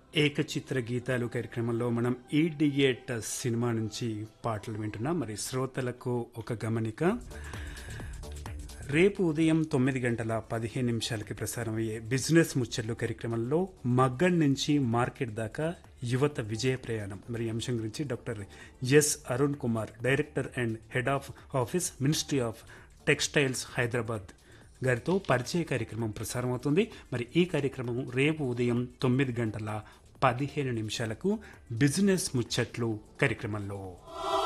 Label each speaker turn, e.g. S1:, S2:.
S1: ఏకచిత్ర గీతాలు కార్యక్రమంలో మనం ఈడియేట్ సినిమా నుంచి పాటలు వింటున్నాం మరి శ్రోతలకు ఒక గమనిక రేపు ఉదయం తొమ్మిది గంటల పదిహేను నిమిషాలకి ప్రసారం అయ్యే బిజినెస్ ముచ్చట్లు కార్యక్రమంలో మగ్గం నుంచి మార్కెట్ దాకా యువత విజయ ప్రయాణం మరి ఈ అంశం గురించి doctor S Arun Kumar director and head of office ministry of textiles Hyderabad గారితో పరిచయ కార్యక్రమం ప్రసారం అవుతుంది మరి ఈ కార్యక్రమం రేపు ఉదయం తొమ్మిది గంటల పదిహేను నిమిషాలకు బిజినెస్ ముచ్చట్లు కార్యక్రమంలో